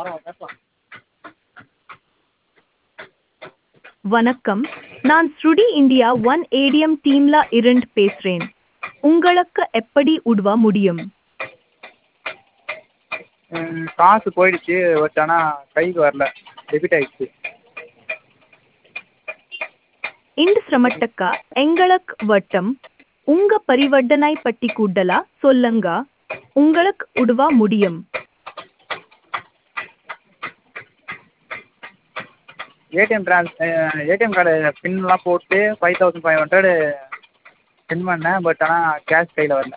வணக்கம் நான் ஸ்ருடி இந்தியா ஒன் ஏடிஎம் டீம்ல இருந்து பேசுறேன் உங்களுக்கு எப்படி உதவ முடியும் ம், காசு போயிடுச்சு பட் ஆனால் கைக்கு வரல டெபிட் ஆயிடுச்சு இந்த சிரமத்துக்கு எங்களுக்கு வட்டம் உங்க பரிவர்த்தனை பற்றி கூடலா சொல்லுங்க உங்களுக்கு உதவ முடியும் ஏடிஎம் ட்ரான்ஸ் ஏடிஎம் கார்டு பின்லாம் போட்டு five thousand five hundred sent பண்ணேன் பட் ஆனால் கேஷ் கையில் வரல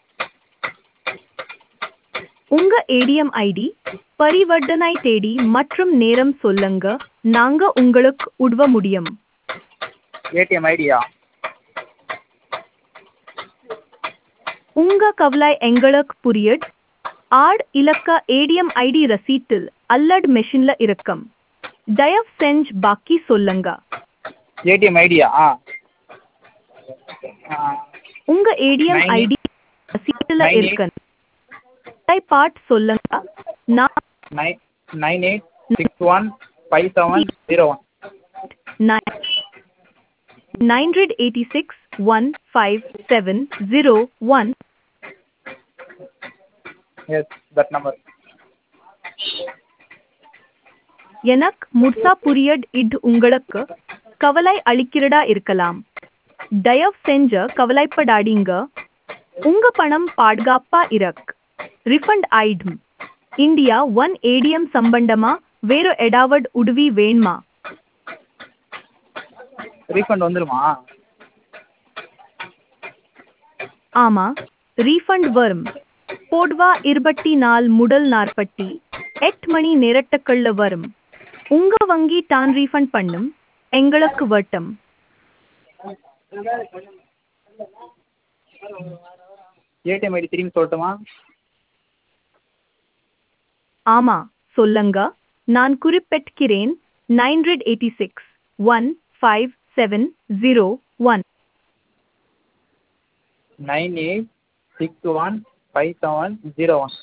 உங்க ஏடிஎம் ஐடி பரிவர்த்தனை தேதி மற்றும் நேரம் சொல்லுங்க நாங்க உங்களுக்கு உதவ முடியும் ஏடிஎம் ஐடியா உங்க கவலை எங்களுக்கு புரியுது ஆட் இலக்க ஏடிஎம் ஐடி ரசீட்டில் அல்லது மெஷின்ல இருக்கும் தயவு செஞ்சு பாக்கி சொல்லுங்க ஏடிஎம் ஐடியா ஆ உங்க ஏடிஎம் Nine ஐடி ரசீட்டில் nine eight. இருக்கு பாட் சொல்லுங்க நான் nine nine eight six one five seven zero one nine hundred eighty six one five seven zero one yes that number எனக்கு முழுசா புரியட் இது உங்களுக்கு கவலை அளிக்கிறதா இருக்கலாம் தயவு செஞ்ச கவலைப்படாதீங்க உங்க பணம் பாதுகாப்பா இருக்கு ரிஃபண்ட் ஆயிடும் இந்தியா ஒன் ஏடிஎம் சம்பந்தமா வேற ஏதாவது உதவி வேணுமா ரீஃபண்ட் வந்துருமா ஆமா ரீஃபண்ட் வரும் போட்வா இருபத்தி நாலு முதல் நாற்பத்தி எட்டு மணி நேரத்துக்குள்ள வரும் உங்க வங்கி தான் ரீஃபண்ட் பண்ணும் எங்களுக்கு வட்டம் ஏடிஎம் ஐடி திரும்பி சொல்லட்டுமா ஆமா சொல்லுங்க நான் குறிப்பிட்கிறேன் nine hundred eighty six one five seven zero one nine eight six one five seven zero one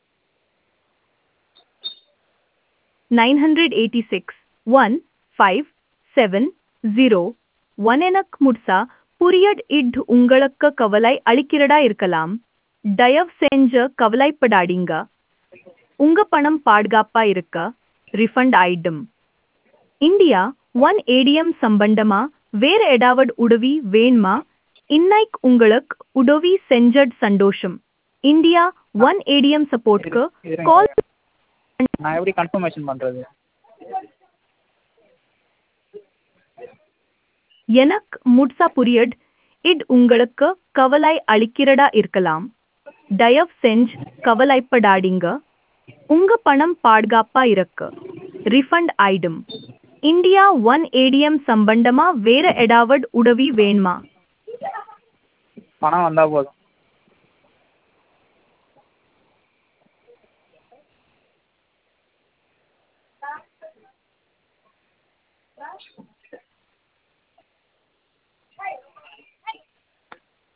nine hundred eighty six one five seven zero one எனக்கு முட்சா புரியட் இட் உங்களுக்கு கவலை அளிக்கிறதா இருக்கலாம் தயவு செஞ்ச கவலைப்படாதீங்க உங்க பணம் பாதுகாப்பா இருக்க ரிஃபண்ட் ஆயிடும் இந்தியா ஒன் ஏடிஎம் சம்பந்தமா வேற ஏதாவது உதவி வேணுமா இன்னைக்கு உங்களுக்கு உதவி செஞ்சட் சந்தோஷம் இந்தியா ஒன் ஏடிஎம் சப்போர்ட்க்கு இருங்க. கால் நான் எப்படி கன்ஃபர்மேஷன் பண்ணுறது எனக்கு முட்சா புரியட் இட் உங்களுக்கு கவலை அளிக்கிறதா இருக்கலாம் தயவு செஞ்சு கவலைப்படாதீங்க உங்க பணம் பாதுகாப்பா இருக்கு ரிஃபண்ட் ஆயிடும் இந்தியா ஒன் ஏடிஎம் சம்பந்தமா வேற ஏதாவது உதவி வேணுமா பணம் வந்தால் போதும்